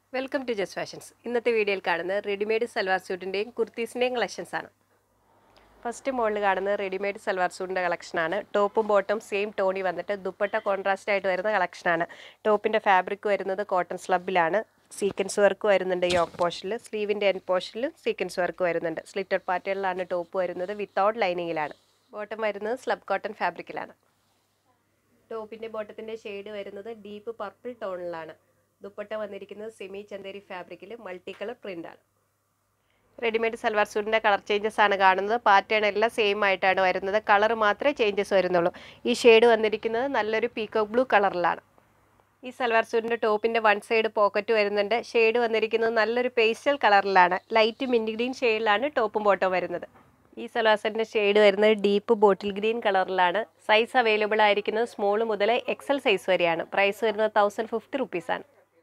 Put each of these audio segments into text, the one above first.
welcome to just fashions ഇന്നത്തെ വീഡിയോയിൽ കാണുന്നത് റെഡിമെയ്ഡ് സൽവാർ സ്യൂട്ടിൻ്റെയും കുർത്തീസിൻ്റെയും കളക്ഷൻസ് ആണ് ഫസ്റ്റ് മോളിൽ കാണുന്നത് റെഡിമെയ്ഡ് സൽവാർ സ്യൂട്ടിൻ്റെ കളക്ഷനാണ് ടോപ്പും ബോട്ടും സെയിം ടോണി വന്നിട്ട് ദുപ്പട്ട കോൺട്രാസ്റ്റ് ആയിട്ട് വരുന്ന കളക്ഷനാണ് ടോപ്പിൻ്റെ ഫാബ്രിക് വരുന്നത് കോട്ടൺ സ്ലബിലാണ് സീക്വൻസ് വർക്ക് വരുന്നുണ്ട് യോക്ക് പോഷനിൽ സ്ലീവിൻ്റെ എൻ പോഷനിലും സീക്വൻസ് വർക്ക് വരുന്നുണ്ട് സ്ലിറ്റഡ് പാറ്റേണിലാണ് ടോപ്പ് വരുന്നത് വിത്തൗട്ട് ലൈനിങ്ങിലാണ് ബോട്ടം വരുന്നത് സ്ലബ് കോട്ടൺ ഫാബ്രിക്കിലാണ് ടോപ്പിൻ്റെ ബോട്ടത്തിൻ്റെ ഷെയ്ഡ് വരുന്നത് ഡീപ്പ് പർപ്പിൾ ടോണിലാണ് ദുപ്പട്ട വന്നിരിക്കുന്നത് സെമി ചന്തേരി ഫാബ്രിക്കിൽ മൾട്ടി കളർ പ്രിൻ്റാണ് റെഡിമെയ്ഡ് സൽവാർ സൂട്ടിൻ്റെ കളർ ചേഞ്ചസ് ആണ് കാണുന്നത് പാറ്റേൺ എല്ലാം സെയിം ആയിട്ടാണ് വരുന്നത് കളർ മാത്രമേ ചേഞ്ചസ് വരുന്നുള്ളൂ ഈ ഷെയ്ഡ് വന്നിരിക്കുന്നത് നല്ലൊരു പീക്കോക്ക് ബ്ലൂ കളറിലാണ് ഈ സൽവാർ സൂട്ടിൻ്റെ ടോപ്പിൻ്റെ വൺ സൈഡ് പോക്കറ്റ് വരുന്നുണ്ട് ഷെയ്ഡ് വന്നിരിക്കുന്നത് നല്ലൊരു പേസ്റ്റൽ കളറിലാണ് ലൈറ്റ് മിൻറ്റ് ഗ്രീൻ ഷെയ്ഡിലാണ് ടോപ്പും ബോട്ടവും വരുന്നത് ഈ സൽവാർ സെറ്റിൻ്റെ ഷെയ്ഡ് വരുന്നത് ഡീപ്പ് ബോട്ടിൽ ഗ്രീൻ കളറിലാണ് സൈസ് അവൈലബിൾ ആയിരിക്കുന്നത് സ്മോൾ മുതൽ എക്സൽ സൈസ് വരെയാണ് പ്രൈസ് വരുന്നത് തൗസൻഡ് ഫിഫ്റ്റി റുപ്പീസാണ്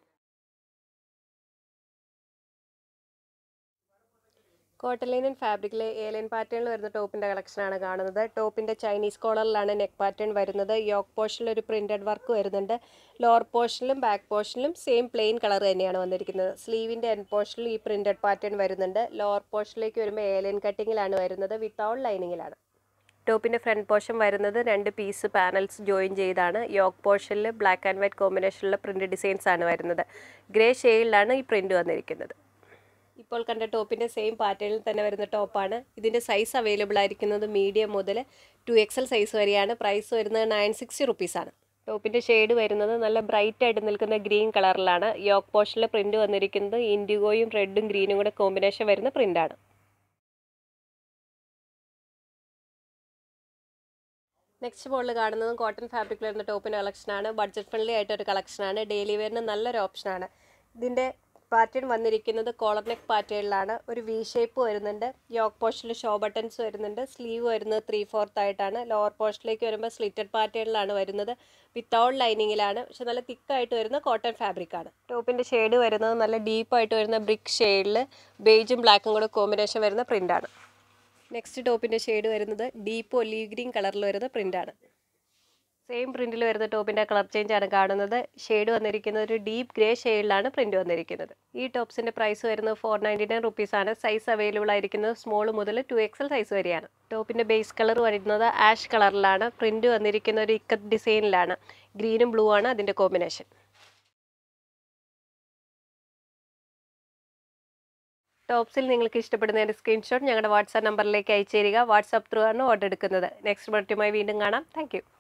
കോട്ടൺ ലൈനൻ ഫാബ്രിക്കിൽ ഏലൈൻ പാറ്റേണിൽ വരുന്ന ടോപ്പിൻ്റെ കളക്ഷനാണ് കാണുന്നത് ടോപ്പിൻ്റെ ചൈനീസ് കോളറിലാണ് നെക്ക് പാറ്റേൺ വരുന്നത് യോക്ക് പോർഷനിൽ ഒരു പ്രിൻറ്റഡ് വർക്ക് വരുന്നുണ്ട് ലോവർ പോർഷനിലും ബാക്ക് പോർഷനിലും സെയിം പ്ലെയിൻ കളർ തന്നെയാണ് വന്നിരിക്കുന്നത് സ്ലീവിൻ്റെ എൻ പോർഷനിൽ ഈ പ്രിൻറ്റഡ് പാറ്റേൺ വരുന്നുണ്ട് ലോവർ പോർഷനിലേക്ക് വരുമ്പോൾ ഏലൈൻ കട്ടിങ്ങിലാണ് വരുന്നത് വിത്തൗട്ട് ലൈനിങ്ങിലാണ് ടോപ്പിൻ്റെ ഫ്രണ്ട് പോർഷൻ വരുന്നത് രണ്ട് പീസ് പാനൽസ് ജോയിൻ ചെയ്താണ് യോക്ക് പോർഷനിൽ ബ്ലാക്ക് ആൻഡ് വൈറ്റ് കോമ്പിനേഷനിലുള്ള പ്രിൻ്റ് ഡിസൈൻസ് ആണ് വരുന്നത് ഗ്രേ ഷെയ്ഡിലാണ് ഈ പ്രിൻ്റ് വന്നിരിക്കുന്നത് ഇപ്പോൾ കണ്ട ടോപ്പിൻ്റെ സെയിം പാറ്റേണിൽ തന്നെ വരുന്ന ടോപ്പാണ് ഇതിൻ്റെ സൈസ് അവൈലബിൾ ആയിരിക്കുന്നത് മീഡിയം മുതൽ ടു എക്സൽ സൈസ് വരെയാണ് പ്രൈസ് വരുന്നത് നയൻ സിക്സ്റ്റി റുപ്പീസാണ് ടോപ്പിൻ്റെ ഷെയ്ഡ് വരുന്നത് നല്ല ബ്രൈറ്റ് ആയിട്ട് നിൽക്കുന്ന ഗ്രീൻ കളറിലാണ് യോക്ക് പോഷനിലെ പ്രിൻ്റ് വന്നിരിക്കുന്നത് ഇൻഡിഗോയും റെഡും ഗ്രീനും കൂടെ കോമ്പിനേഷൻ വരുന്ന പ്രിൻ്റാണ് നെക്സ്റ്റ് മോളിൽ കാണുന്നത് കോട്ടൺ ഫാബ്രിക്കിൽ വരുന്ന ടോപ്പിൻ്റെ കളക്ഷനാണ് ബഡ്ജറ്റ് ഫ്രണ്ട്ലി ആയിട്ടൊരു കളക്ഷനാണ് ഡെയിലി വെയറിന് നല്ലൊരു ഓപ്ഷനാണ് ഇതിൻ്റെ പാറ്റേൺ വന്നിരിക്കുന്നത് കോളർ നെക്ക് പാറ്റേണിലാണ് ഒരു വി ഷേപ്പ് വരുന്നുണ്ട് യോക്ക് പോഷനിൽ ഷോ ബട്ടൺസ് വരുന്നുണ്ട് സ്ലീവ് വരുന്നത് ത്രീ ഫോർത്ത് ആയിട്ടാണ് ലോവർ പോഷനിലേക്ക് വരുമ്പോൾ സ്ലിറ്റഡ് പാറ്റേണിലാണ് വരുന്നത് വിത്തൗട്ട് ലൈനിങ്ങിലാണ് പക്ഷെ നല്ല തിക്കായിട്ട് വരുന്ന കോട്ടൺ ഫാബ്രിക്കാണ് ടോപ്പിൻ്റെ ഷെയ്ഡ് വരുന്നത് നല്ല ഡീപ്പായിട്ട് വരുന്ന ബ്രിക്ക് ഷെയ്ഡിൽ ബേജും ബ്ലാക്കും കൂടെ കോമ്പിനേഷൻ വരുന്ന പ്രിൻ്റാണ് നെക്സ്റ്റ് ടോപ്പിൻ്റെ ഷെയ്ഡ് വരുന്നത് ഡീപ്പ് ഒലീവ് ഗ്രീൻ കളറിൽ വരുന്ന പ്രിൻ്റാണ് സെയിം പ്രിൻറ്റിൽ വരുന്ന ടോപ്പിൻ്റെ കളർ ചേഞ്ച് ആണ് കാണുന്നത് ഷെയ്ഡ് വന്നിരിക്കുന്നത് ഒരു ഡീപ്പ് ഗ്രേ ഷെയ്ഡിലാണ് പ്രിൻറ്റ് വന്നിരിക്കുന്നത് ഈ ടോപ്സിൻ്റെ പ്രൈസ് വരുന്നത് ഫോർ നയൻറ്റി നയൻ റുപ്പീസാണ് സൈസ് അവൈലബിൾ ആയിരിക്കുന്നത് സ്മോൾ മുതൽ ടു എക്സൽ സൈസ് വരെയാണ് ടോപ്പിൻ്റെ ബേസ് കളർ വരുന്നത് ആഷ് കളറിലാണ് പ്രിൻറ്റ് വന്നിരിക്കുന്ന ഒരു ഇക്കത്ത് ഡിസൈനിലാണ് ഗ്രീനും ബ്ലൂ ആണ് അതിൻ്റെ കോമ്പിനേഷൻ ടോപ്സിൽ നിങ്ങൾക്ക് ഇഷ്ടപ്പെടുന്നതിൻ്റെ സ്ക്രീൻഷോട്ട് ഞങ്ങളുടെ വാട്സാപ്പ് നമ്പറിലേക്ക് അയച്ചു തരിക വാട്സാപ്പ് ത്രൂ ആണ് ഓർഡർ എടുക്കുന്നത് നെക്സ്റ്റ് ബർത്തുമായി വീണ്ടും കാണാം താങ്ക്